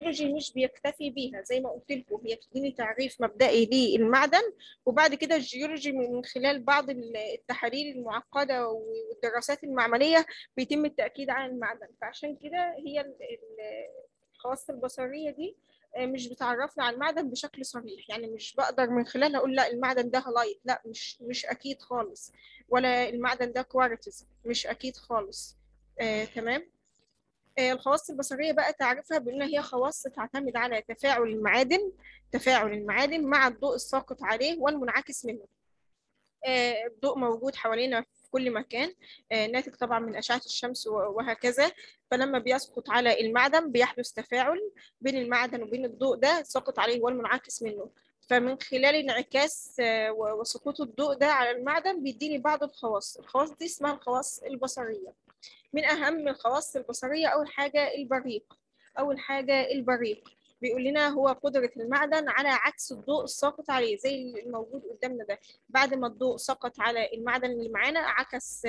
الجيولوجي مش بيكتفي بيها زي ما قلت لكم هي بتديني تعريف مبدئي للمعدن وبعد كده الجيولوجي من خلال بعض التحاليل المعقده والدراسات المعمليه بيتم التاكيد على المعدن فعشان كده هي الخواص البصريه دي مش بتعرفنا على المعدن بشكل صريح يعني مش بقدر من خلالها اقول لا المعدن ده هلايت لا مش مش اكيد خالص ولا المعدن ده كوارتز مش اكيد خالص آه، تمام آه، الخواص البصريه بقى تعرفها بان هي خواص تعتمد على تفاعل المعادن تفاعل المعادن مع الضوء الساقط عليه والمنعكس منه آه، الضوء موجود حوالينا في كل مكان آه، ناتج طبعا من أشعة الشمس وهكذا فلما بيسقط على المعدن بيحدث تفاعل بين المعدن وبين الضوء ده سقط عليه والمنعكس منه فمن خلال انعكاس وسقوط الضوء ده على المعدن بيديني بعض الخواص الخواص دي اسمها الخواص البصرية من أهم الخواص البصرية أول حاجة البريق أول حاجة البريق بيقول لنا هو قدرة المعدن على عكس الضوء الساقط عليه زي الموجود قدامنا ده بعد ما الضوء سقط على المعدن اللي معانا عكس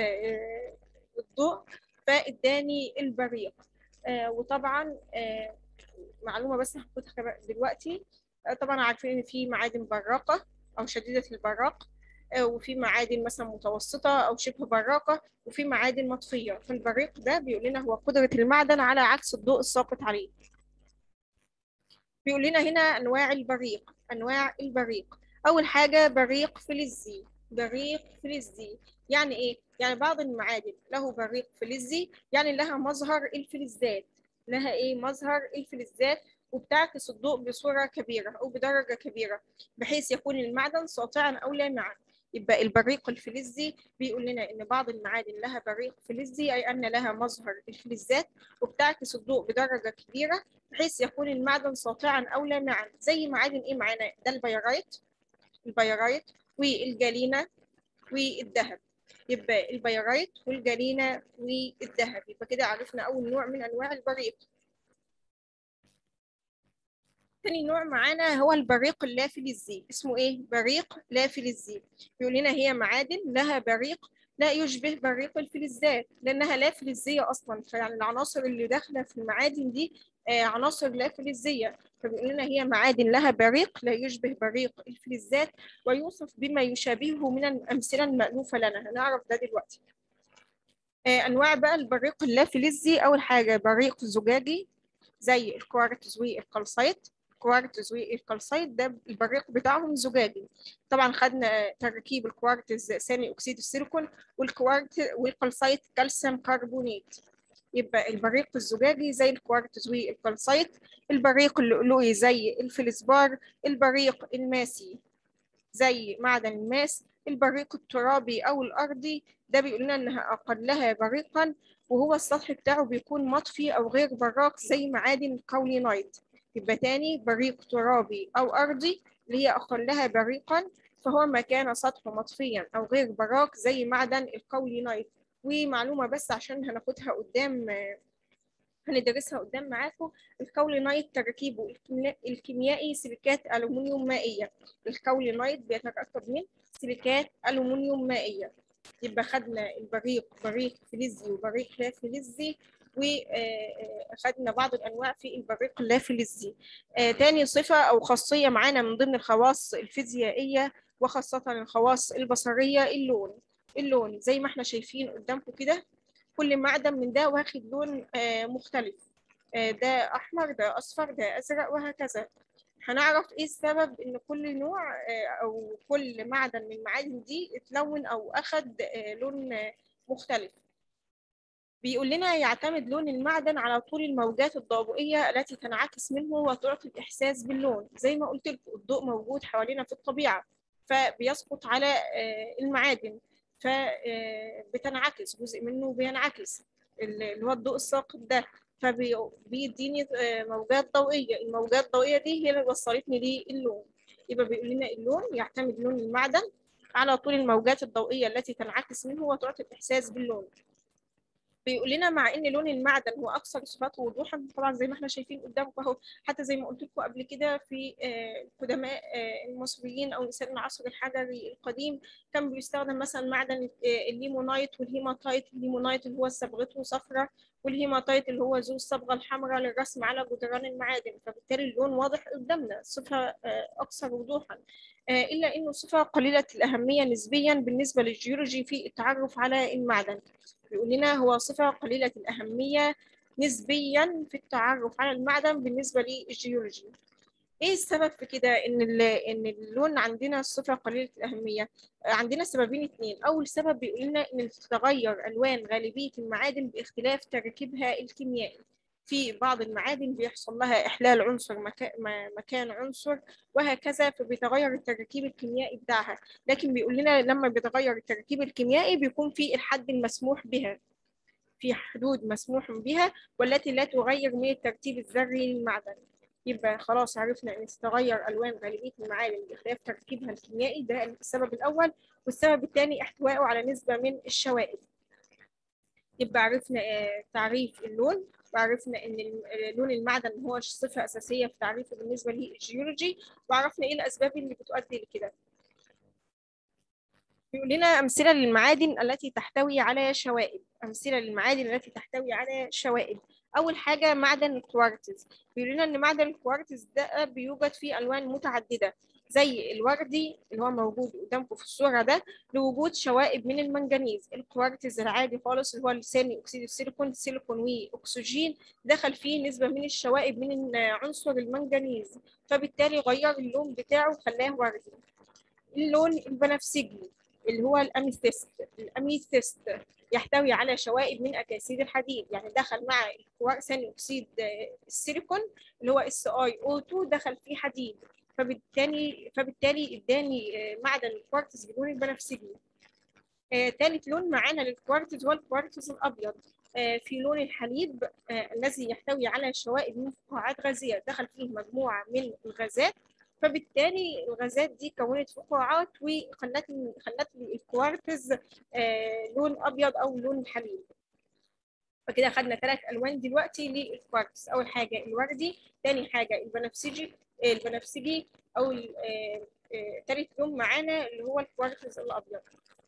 الضوء فاداني البريق وطبعا معلومة بس هاخدها دلوقتي طبعا عارفين ان في معادن براقة او شديدة البراق وفي معادن مثلا متوسطة أو شبه براقة وفي معادن مطفية فالبريق ده بيقول لنا هو قدرة المعدن على عكس الضوء الساقط عليه بيقول لنا هنا أنواع البريق أنواع البريق أول حاجة بريق فلزي بريق فلزي يعني إيه؟ يعني بعض المعادن له بريق فلزي يعني لها مظهر الفلزات لها إيه؟ مظهر الفلزات وبتعكس الضوء بصورة كبيرة أو بدرجة كبيرة بحيث يكون المعدن ساطعا أو لامعا يبقى البريق الفلزي بيقول لنا ان بعض المعادن لها بريق فلزي اي ان لها مظهر الفلزات وبتعكس الضوء بدرجه كبيره بحيث يكون المعدن ساطعا او لامعا زي معادن ايه معانا ده البيرايت البيرايت والجالينا والذهب يبقى البيرايت والجالينا والذهب يبقى كده عرفنا اول نوع من انواع البريق تاني نوع معانا هو البريق اللافلزي اسمه ايه بريق لافلزي بيقول لنا هي معادن لها بريق لا يشبه بريق الفلزات لانها لا فلزيه اصلا فيعني العناصر اللي داخله في المعادن دي آه عناصر لا فلزيه فبيقول لنا هي معادن لها بريق لا يشبه بريق الفلزات ويوصف بما يشابهه من الامثله المالوفه لنا هنعرف ده دلوقتي آه انواع بقى البريق اللافلزي اول حاجه بريق زجاجي زي الكوارتز والكالسايت الكوارتز والكالسايت ده البريق بتاعهم زجاجي طبعا خدنا تركيب الكوارتز ثاني اكسيد السيليكون والكوارت والكالسايت كالسيوم كربونات يبقى البريق الزجاجي زي الكوارتز والكالسايت البريق اللؤلؤي زي الفلزبار البريق الماسي زي معدن الماس البريق الترابي او الارضي ده بيقول لنا انها اقلها بريقا وهو السطح بتاعه بيكون مطفي او غير براق زي معادن الكولينايت يبقى تاني بريق ترابي أو أرضي اللي هي أقلها بريقا فهو ما كان سطحه مطفيا أو غير براق زي معدن الكولينايت ومعلومة بس عشان هناخدها قدام هندرسها قدام معاكم الكولينايت تركيبه الكيميائي سيليكات ألومنيوم مائية الكولينايت بيتركب من سيليكات ألومنيوم مائية يبقى خدنا البريق بريق فلزي وبريق لا فلزي وخدنا بعض الانواع في البريق اللافلزي تاني صفه او خاصيه معانا من ضمن الخواص الفيزيائيه وخاصه الخواص البصريه اللون اللون زي ما احنا شايفين قدامكم كده كل معدن من ده واخد لون مختلف ده احمر ده اصفر ده ازرق وهكذا هنعرف ايه السبب ان كل نوع او كل معدن من المعادن دي اتلون او اخد لون مختلف بيقول لنا يعتمد لون المعدن على طول الموجات الضوئية التي تنعكس منه وتعطي الإحساس باللون زي ما قلت لكم الضوء موجود حوالينا في الطبيعة فبيسقط على المعادن فبتنعكس جزء منه بينعكس اللي هو الضوء الساقط ده فبيديني موجات ضوئية الموجات الضوئية دي هي اللي وصلتني للون يبقى بيقول لنا اللون يعتمد لون المعدن على طول الموجات الضوئية التي تنعكس منه وتعطي الإحساس باللون بيقول لنا مع ان لون المعدن هو اكثر صفاته وضوحا طبعا زي ما احنا شايفين قدامكم اهو حتى زي ما قلت لكم قبل كده في قدماء المصريين او نساء العصر الحجري القديم كان بيستخدم مثلا معدن الليمونايت والهيماتايت الليمونايت اللي هو صبغته صفراء والهيماتيت اللي هو ذو الصبغة الحمراء للرسم على جدران المعادن فبالتالي اللون واضح قدامنا صفة أكثر وضوحا إلا إنه صفة قليلة الأهمية نسبيا بالنسبة للجيولوجي في التعرف على المعدن بيقول لنا هو صفة قليلة الأهمية نسبيا في التعرف على المعدن بالنسبة للجيولوجي ايه السبب في كده ان ان اللون عندنا صفه قليله الاهميه عندنا سببين اثنين اول سبب بيقول لنا ان تتغير الوان غالبيه المعادن باختلاف تركيبها الكيميائي في بعض المعادن بيحصل لها احلال عنصر مكان عنصر وهكذا فبيتغير التركيب الكيميائي بتاعها لكن بيقول لنا لما بيتغير التركيب الكيميائي بيكون في الحد المسموح بها في حدود مسموح بها والتي لا تغير من الترتيب الذري للمعدن يبقى خلاص عرفنا ان تتغير الوان غالبيه المعادن باختلاف تركيبها الكيميائي ده السبب الاول والسبب الثاني احتوائه على نسبه من الشوائب يبقى عرفنا تعريف اللون وعرفنا ان لون المعدن هو صفه اساسيه في تعريفه بالنسبه للجيولوجي وعرفنا ايه الاسباب اللي بتؤدي لكده بيقول لنا امثله للمعادن التي تحتوي على شوائب امثله للمعادن التي تحتوي على شوائب اول حاجه معدن الكوارتز بيقول لنا ان معدن الكوارتز ده بيوجد فيه الوان متعدده زي الوردي اللي هو موجود قدامكم في الصوره ده لوجود شوائب من المنجنيز الكوارتز العادي خالص اللي هو ثاني اكسيد السيليكون سيليكون واكسجين دخل فيه نسبه من الشوائب من عنصر المنجنيز فبالتالي غير اللون بتاعه وخلاه وردي اللون البنفسجي اللي هو الاميثيست الاميثيست يحتوي على شوائب من اكاسيد الحديد يعني دخل مع ثاني اكسيد السيليكون اللي هو اس اي او 2 دخل فيه حديد فبالتالي فبالتالي اداني معدن الكوارتز بلون البنفسجي آه، ثالث لون معانا للكوارتز هو الكوارتز الابيض آه، في لون الحليب آه، الذي يحتوي على شوائب من فقاعات غازيه دخل فيه مجموعه من الغازات فبالتالي الغازات دي كونت فقاعات وخلت خلت الكوارتز لون ابيض او لون الحليب فكده خدنا ثلاث الوان دلوقتي للكوارتز اول حاجه الوردي ثاني حاجه البنفسجي البنفسجي او ثالث لون معانا اللي هو الكوارتز الابيض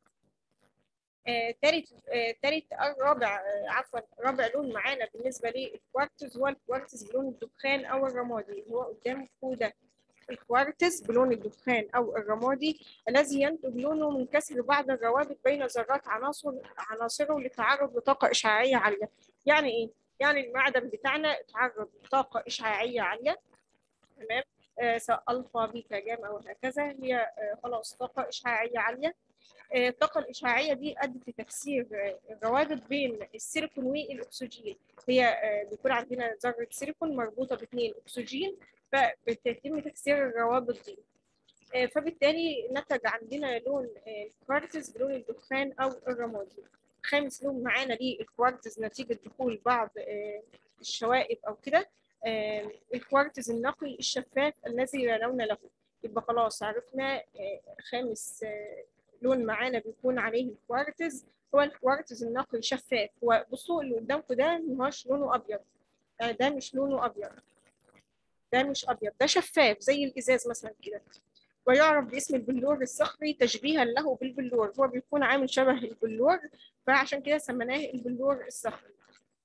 ثالث ثالث رابع عفوا رابع لون معانا بالنسبه للكوارتز هو الكوارتز بلون الدخان او الرمادي اللي هو قدامكم ده الكوارتز بلون الدخان أو الرمادي الذي ينتج لونه من كسر بعض الروابط بين ذرات عناصر عناصره للتعرض لطاقة إشعاعية عالية يعني إيه؟ يعني المعدن بتاعنا اتعرض لطاقة إشعاعية عالية تمام آه سواء ألفا بيتا جاما أو هكذا هي آه خلاص طاقة إشعاعية عالية الطاقة الإشعاعية دي أدت لتكسير الروابط بين السيليكون والأكسجين هي بيكون عندنا ذرة سيليكون مربوطة باثنين أكسجين فبتتم تكسير الروابط دي فبالتالي نتج عندنا لون الكوارتز بلون الدخان أو الرمادي خامس لون معانا للكوارتز نتيجة دخول بعض الشوائب أو كده الكوارتز النقي الشفاف الذي لا لون له يبقى خلاص عرفنا خامس لون معانا بيكون عليه الكوارتز هو الكوارتز النقي شفاف وبصوا اللي قدامكم ده مش لونه ابيض ده مش لونه ابيض ده مش ابيض ده شفاف زي الازاز مثلا كده ويعرف باسم البلور الصخري تشبيها له بالبلور هو بيكون عامل شبه البلور فعشان كده سميناه البلور الصخري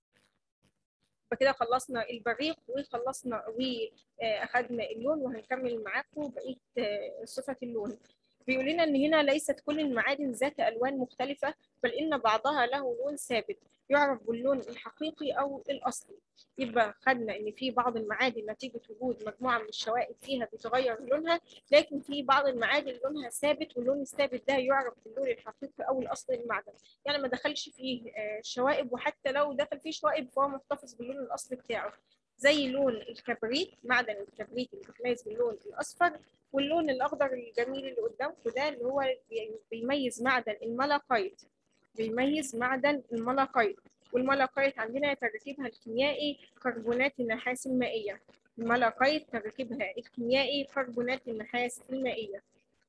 فكده خلصنا البريق وخلصنا واخدنا اللون وهنكمل معاكم بقيه صفه اللون بيقول لنا ان هنا ليست كل المعادن ذات الوان مختلفه بل ان بعضها له لون ثابت يعرف باللون الحقيقي او الاصلي يبقى خدنا ان في بعض المعادن نتيجه وجود مجموعه من الشوائب فيها بيتغير لونها لكن في بعض المعادن لونها ثابت واللون الثابت ده يعرف باللون الحقيقي او الاصلي للمعدن يعني ما دخلش فيه شوائب وحتى لو دخل فيه شوائب فهو محتفظ باللون الاصلي بتاعه زي لون الكبريت معدن الكبريت اللي بيتميز باللون الاصفر واللون الاخضر الجميل اللي قدامكم ده اللي هو بيميز معدن الملاقيت بيميز معدن الملاقيت والملاقيت عندنا تركيبها الكيميائي كربونات النحاس المائيه الملاقيت تركيبها الكيميائي كربونات النحاس المائيه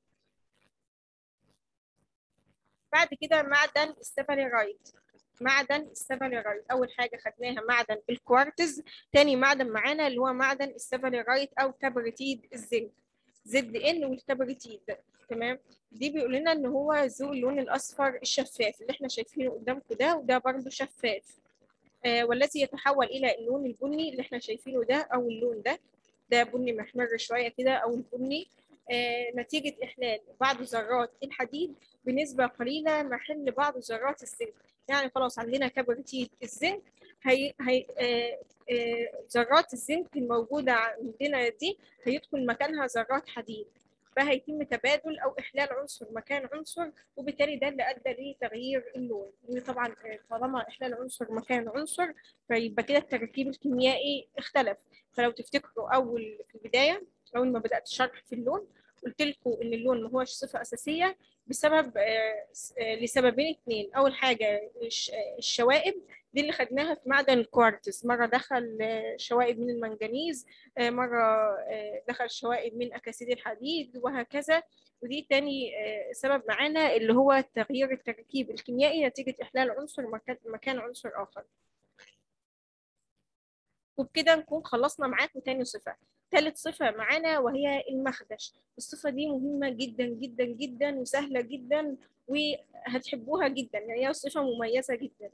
بعد كده معدن السفاليرايت معدن السفاليرايت اول حاجه خدناها معدن الكوارتز تاني معدن معانا اللي هو معدن السفاليرايت او كبريتيد الزنك زد ان والكبريتيد تمام دي بيقول لنا ان هو ذو اللون الاصفر الشفاف اللي احنا شايفينه قدامكم ده وده برضو شفاف آه، والذي يتحول الى اللون البني اللي احنا شايفينه ده او اللون ده ده بني محمر شويه كده او البني آه، نتيجه احلال بعض ذرات الحديد بنسبه قليله محل بعض ذرات الزنك يعني خلاص عندنا كبريتيت الزنك هي هي آه، آه، ذرات الزنك الموجوده عندنا دي هيدخل مكانها ذرات حديد فهيتم تبادل او احلال عنصر مكان عنصر وبالتالي ده اللي ادى لتغيير اللون لان طبعا آه، طالما احلال عنصر مكان عنصر فيبقى كده التركيب الكيميائي اختلف فلو تفتكروا اول في البدايه اول ما بدات الشرح في اللون قلت لكم ان اللون ما هوش صفه اساسيه بسبب آه، س- آه، لسببين اثنين اول حاجه الش- آه، الشوائب دي اللي خدناها في معدن الكوارتز مره دخل آه، شوائب من المنجنيز آه، مرة آه، دخل شوائب من أكاسيد الحديد وهكذا ودي تاني آه، سبب معانا اللي هو تغيير التركيب الكيميائي نتيجة إحلال عنصر مكان مكان عنصر آخر وبكده نكون خلصنا معاكم تاني صفة ثالث صفة معانا وهي المخدش الصفة دي مهمة جدا جدا جدا وسهلة جدا وهتحبوها جدا يعني هي صفة مميزة جدا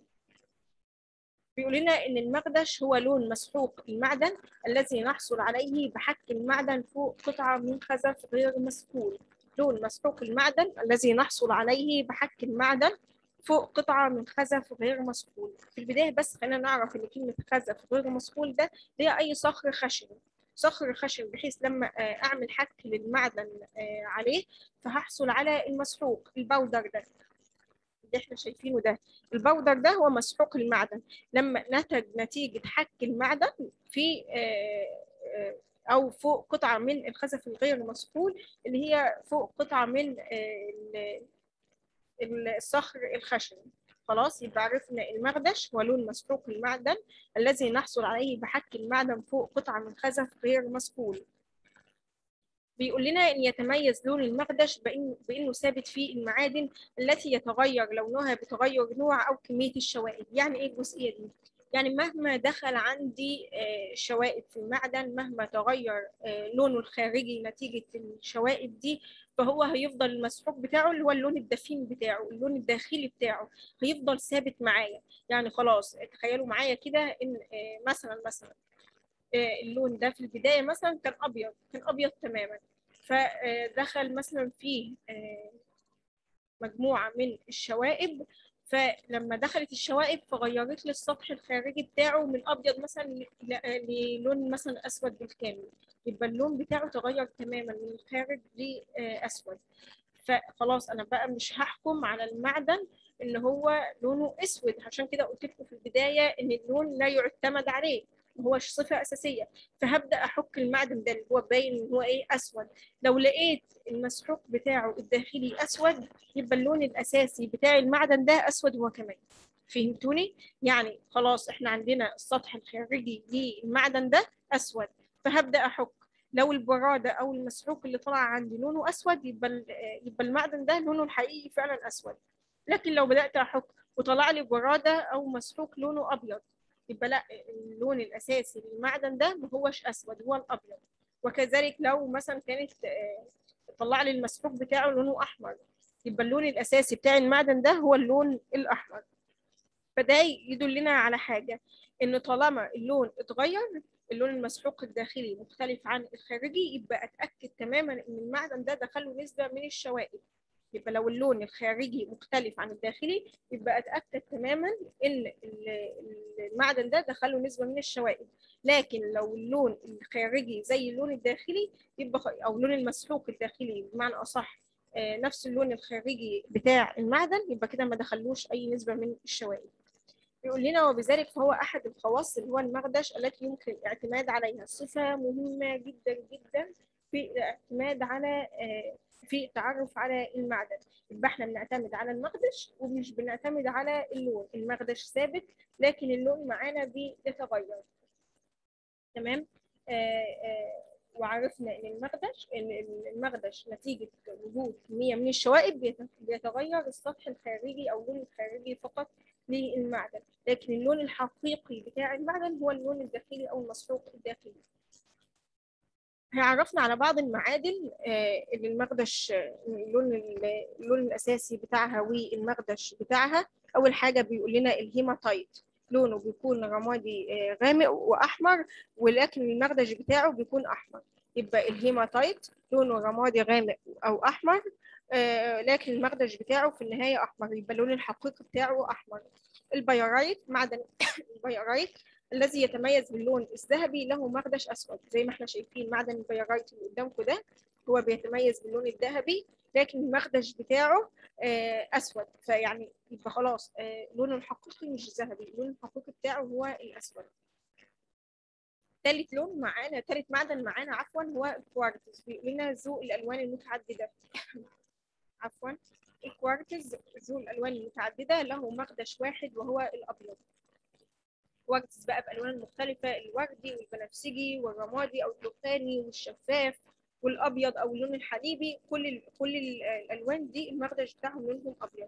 بيقول لنا إن المخدش هو لون مسحوق المعدن الذي نحصل عليه بحك المعدن فوق قطعة من خزف غير مسكول لون مسحوق المعدن الذي نحصل عليه بحك المعدن فوق قطعة من خزف غير مسكول في البداية بس خلينا نعرف إن كلمة خزف غير مسكول ده هي أي صخر خشن صخر خشن بحيث لما آه، أعمل حك للمعدن آه، عليه فهحصل على المسحوق البودر ده اللي احنا شايفينه ده البودر ده هو مسحوق المعدن لما نتج نتيجة حك المعدن في آه، آه، أو فوق قطعة من الخزف الغير مسحول اللي هي فوق قطعة من آه، ال- ال- الصخر الخشن خلاص يبقى عرفنا المخدش هو لون مسحوق المعدن الذي نحصل عليه بحك المعدن فوق قطعة من خزف غير مسحول بيقول لنا ان يتميز لون المخدش بإن بانه ثابت في المعادن التي يتغير لونها بتغير نوع او كميه الشوائب يعني ايه الجزئيه دي يعني مهما دخل عندي آه، شوائب في المعدن مهما تغير آه، لونه الخارجي نتيجه الشوائب دي فهو هيفضل المسحوق بتاعه اللي هو اللون الدفين بتاعه اللون الداخلي بتاعه هيفضل ثابت معايا يعني خلاص تخيلوا معايا كده ان آه، مثلا مثلا آه، اللون ده في البداية مثلا كان أبيض كان أبيض تماما فدخل مثلا فيه آه، مجموعة من الشوائب فلما دخلت الشوائب فغيرت لي السطح الخارجي بتاعه من أبيض مثلا ل- ل- للون مثلا أسود بالكامل يبقى اللون بتاعه تغير تماما من الخارج لأسود فخلاص أنا بقى مش هحكم على المعدن إن هو لونه أسود عشان كده قلت لكم في البداية إن اللون لا يعتمد عليه ما هوش صفة أساسية فهبدأ أحك المعدن ده اللي هو باين إن هو إيه أسود لو لقيت المسحوق بتاعه الداخلي أسود يبقى اللون الأساسي بتاع المعدن ده أسود هو كمان فهمتوني؟ يعني خلاص إحنا عندنا السطح الخارجي للمعدن ده أسود فهبدأ أحك لو البرادة أو المسحوق اللي طلع عندي لونه أسود يبقى ال- يبقى المعدن ده لونه الحقيقي فعلا أسود لكن لو بدأت أحك وطلع لي برادة أو مسحوق لونه أبيض يبقى لا اللون الأساسي للمعدن ده ما هوش أسود هو الأبيض وكذلك لو مثلا كانت آه، طلع لي المسحوق بتاعه لونه أحمر يبقى اللون الأساسي بتاع المعدن ده هو اللون الأحمر فده يدلنا على حاجة إن طالما اللون اتغير اللون المسحوق الداخلي مختلف عن الخارجي يبقى أتأكد تماما إن المعدن ده دخله نسبة من الشوائب يبقى لو اللون الخارجي مختلف عن الداخلي يبقى اتاكد تماما ان ال- المعدن ده دخله نسبه من الشوائب لكن لو اللون الخارجي زي اللون الداخلي يبقى خ- او اللون المسحوق الداخلي بمعنى اصح آه، نفس اللون الخارجي بتاع المعدن يبقى كده ما دخلوش اي نسبه من الشوائب يقول لنا وبذلك فهو احد الخواص اللي هو المخدش التي يمكن الاعتماد عليها صفه مهمه جدا جدا في الاعتماد على آه، في التعرف على المعدن يبقى احنا بنعتمد على المخدش ومش بنعتمد على اللون المخدش ثابت لكن اللون معانا بيتغير تمام آه آه وعرفنا ان المخدش ان إن المخدش نتيجه وجود كميه من الشوائب بيت- بيتغير السطح الخارجي او اللون الخارجي فقط للمعدن لكن اللون الحقيقي بتاع المعدن هو اللون الداخلي او المسحوق الداخلي هيعرفنا على بعض المعادن آه، اللي المخدش آه، اللون اللون الاساسي بتاعها والمخدش بتاعها اول حاجه بيقول لنا الهيماتايت لونه بيكون رمادي آه، غامق واحمر ولكن المخدش بتاعه بيكون احمر يبقى الهيماتايت لونه رمادي غامق او احمر آه، لكن المخدش بتاعه في النهايه احمر يبقى اللون الحقيقي بتاعه احمر البيورايت معدن البيورايت الذي يتميز باللون الذهبي له مخدش اسود زي ما احنا شايفين معدن البيورايت اللي قدامكم ده هو بيتميز باللون الذهبي لكن المخدش بتاعه آه، اسود فيعني يبقى خلاص آه، لونه الحقيقي مش ذهبي اللون الحقيقي بتاعه هو الاسود ثالث لون معانا ثالث معدن معانا عفوا هو الكوارتز بيقول لنا ذو الالوان المتعدده عفوا الكوارتز ذو الالوان المتعدده له مخدش واحد وهو الابيض كوارتز بقى بالوان مختلفه الوردي والبنفسجي والرمادي او الدخاني والشفاف والابيض او اللون الحليبي كل ال كل ال- الالوان دي المخدش بتاعهم لونهم ابيض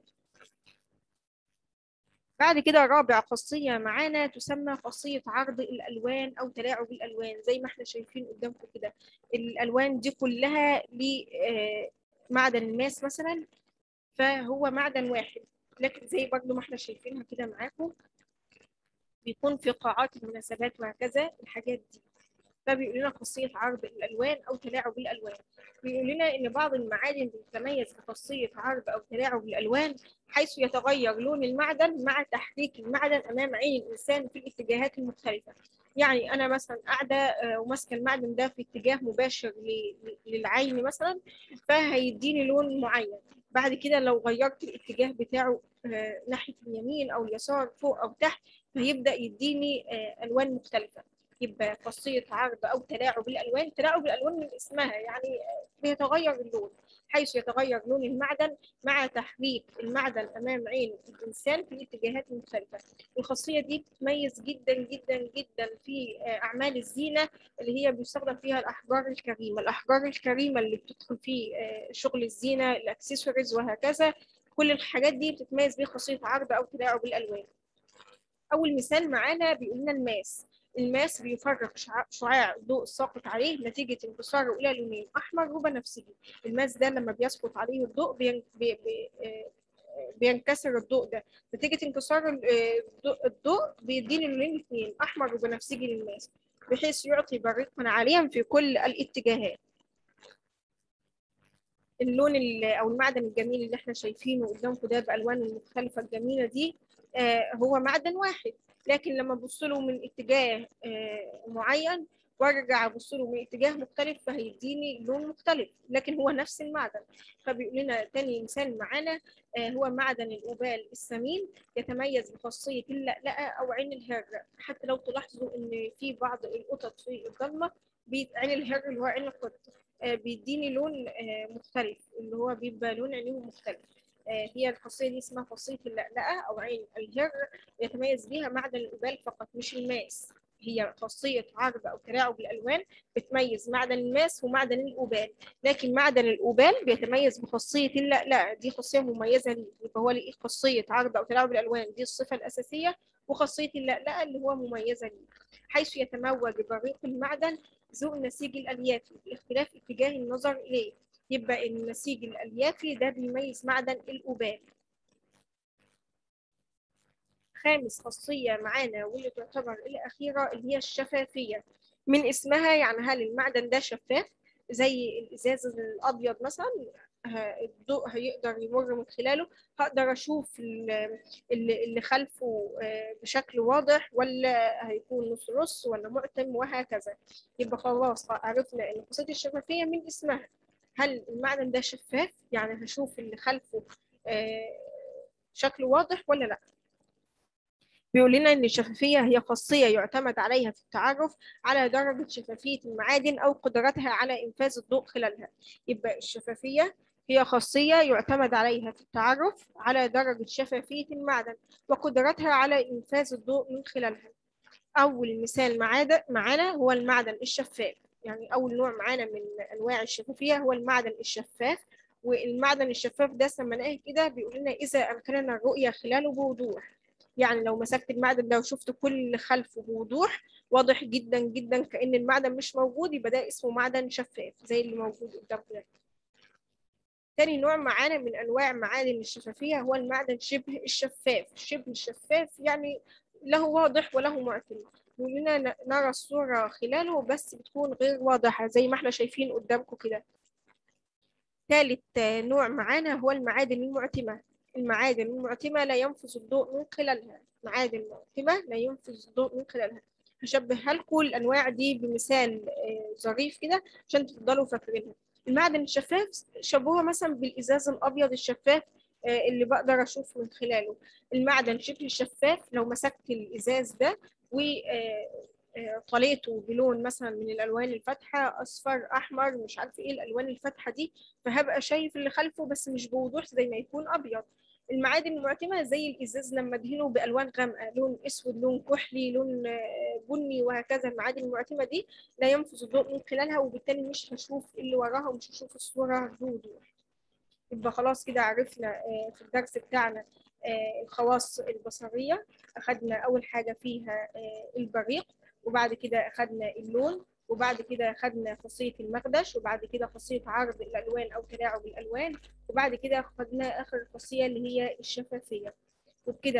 بعد كده رابع خاصية معانا تسمى خاصية عرض الألوان أو تلاعب الألوان زي ما احنا شايفين قدامكم كده الألوان دي كلها لمعدن الماس مثلا فهو معدن واحد لكن زي برضه ما احنا شايفينها كده معاكم بيكون في قاعات المناسبات وهكذا الحاجات دي فبيقول لنا خاصية عرض الألوان أو تلاعب الألوان بيقول لنا إن بعض المعادن بتتميز بخاصية عرض أو تلاعب الألوان حيث يتغير لون المعدن مع تحريك المعدن أمام عين الإنسان في الاتجاهات المختلفة يعني أنا مثلا قاعدة آه، وماسكة المعدن ده في اتجاه مباشر ل- للعين مثلا فهيديني لون معين بعد كده لو غيرت الاتجاه بتاعه آه، ناحية اليمين أو اليسار فوق أو تحت فيبدأ يديني آه، ألوان مختلفة يبقى خاصية عرض أو تلاعب الألوان تلاعب الألوان من اسمها يعني بيتغير اللون حيث يتغير لون المعدن مع تحريك المعدن أمام عين الإنسان في الاتجاهات المختلفة الخاصية دي بتتميز جدا جدا جدا في آه، أعمال الزينة اللي هي بيستخدم فيها الأحجار الكريمة الأحجار الكريمة اللي بتدخل في آه، شغل الزينة الأكسسوارز وهكذا كل الحاجات دي بتتميز بيه خاصية عرض أو تلاعب الألوان أول مثال معانا بيقول لنا الماس الماس بيفرق شع- شعاع الضوء الساقط عليه نتيجة انكساره إلى لونين أحمر وبنفسجي الماس ده لما بيسقط عليه الضوء بين... بي... بي... آه، بينكسر الضوء ده نتيجة انكسار ال- آه، الضوء- الضوء بيديني لونين الاثنين أحمر وبنفسجي للماس بحيث يعطي بريقا عاليا في كل الاتجاهات اللون ال- او المعدن الجميل اللي احنا شايفينه قدامكم ده بالوانه المختلفه الجميله دي آه، هو معدن واحد لكن لما ابص له من اتجاه آه، معين وارجع ابص له من اتجاه مختلف فهيديني لون مختلف لكن هو نفس المعدن فبيقول لنا تاني مثال معانا آه، هو معدن الاوبال الثمين يتميز بخاصيه اللألأة او عين الهر حتى لو تلاحظوا ان في بعض القطط في الضلمه بي- عين الهر اللي هو عين القط آه، بيديني لون آه، مختلف اللي هو بيبقى لون عينيهم مختلف آه، هي الخاصية دي اسمها خاصية اللألأة أو عين الهر يتميز بها معدن الأوبال فقط مش الماس هي خاصية عرض أو تلاعب الألوان بتميز معدن الماس ومعدن الأوبال لكن معدن الأوبال بيتميز بخاصية اللألأة دي خاصية مميزة ليه يبقى هو ليه خاصية عرض أو تلاعب الألوان دي الصفة الأساسية وخاصية اللألأة اللي هو مميزة ليه حيث يتموج بريق المعدن ذو النسيج الأليافي باختلاف اتجاه النظر إليه يبقى النسيج الأليافي ده بيميز معدن الأوبال خامس خاصية معانا واللي تعتبر الأخيرة اللي هي الشفافية من اسمها يعني هل المعدن ده شفاف زي الإزاز الأبيض مثلا ه- الضوء هيقدر يمر من خلاله هقدر أشوف ال- اللي اللي خلفه آه، بشكل واضح ولا هيكون نص نص ولا معتم وهكذا يبقى خلاص عرفنا إن خاصية الشفافية من اسمها هل المعدن ده شفاف يعني هشوف اللي خلفه آه، شكله واضح ولا لا بيقول لنا ان الشفافيه هي خاصيه يعتمد عليها في التعرف على درجه شفافيه المعادن او قدرتها على انفاذ الضوء خلالها يبقى الشفافيه هي خاصيه يعتمد عليها في التعرف على درجه شفافيه المعدن وقدرتها على انفاذ الضوء من خلالها اول مثال معاد- معانا هو المعدن الشفاف يعني اول نوع معانا من انواع الشفافيه هو المعدن الشفاف والمعدن الشفاف ده سميناه كده بيقول لنا اذا امكننا الرؤيه خلاله بوضوح يعني لو مسكت المعدن ده وشفت كل اللي خلفه بوضوح واضح جدا جدا كأن المعدن مش موجود يبقى ده اسمه معدن شفاف زي اللي موجود قدامكم ده تاني نوع معانا من انواع معادن الشفافيه هو المعدن شبه الشفاف شبه الشفاف يعني له واضح وله معتم يقول لنا ن- نرى الصورة خلاله بس بتكون غير واضحة زي ما احنا شايفين قدامكم كده ثالث نوع معانا هو المعادن المعتمة المعادن المعتمة لا ينفذ الضوء من خلالها معادن معتمة لا ينفذ الضوء من خلالها هشبهها لكم الأنواع دي بمثال آه، ظريف كده عشان تفضلوا فاكرينها المعدن الشفاف شبهه مثلا بالإزاز الأبيض الشفاف آه، اللي بقدر أشوف من خلاله المعدن شكل شفاف لو مسكت الإزاز ده و آه، آه، طليته بلون مثلا من الألوان الفاتحة أصفر أحمر مش عارفة إيه الألوان الفاتحة دي فهبقى شايف اللي خلفه بس مش بوضوح زي ما يكون أبيض المعادن المعتمة زي الإزاز لما ادهنه بألوان غامقة لون أسود لون كحلي لون آه، بني وهكذا المعادن المعتمة دي لا ينفذ الضوء من خلالها وبالتالي مش هشوف اللي وراها ومش هشوف الصورة بوضوح يبقى خلاص كده عرفنا آه، في الدرس بتاعنا آه، الخواص البصرية أخدنا أول حاجة فيها آه، البريق وبعد كده أخدنا اللون وبعد كده أخدنا خاصية المخدش وبعد كده خاصية عرض الألوان أو تلاعب الألوان وبعد كده أخدنا آخر خاصية اللي هي الشفافية وبكده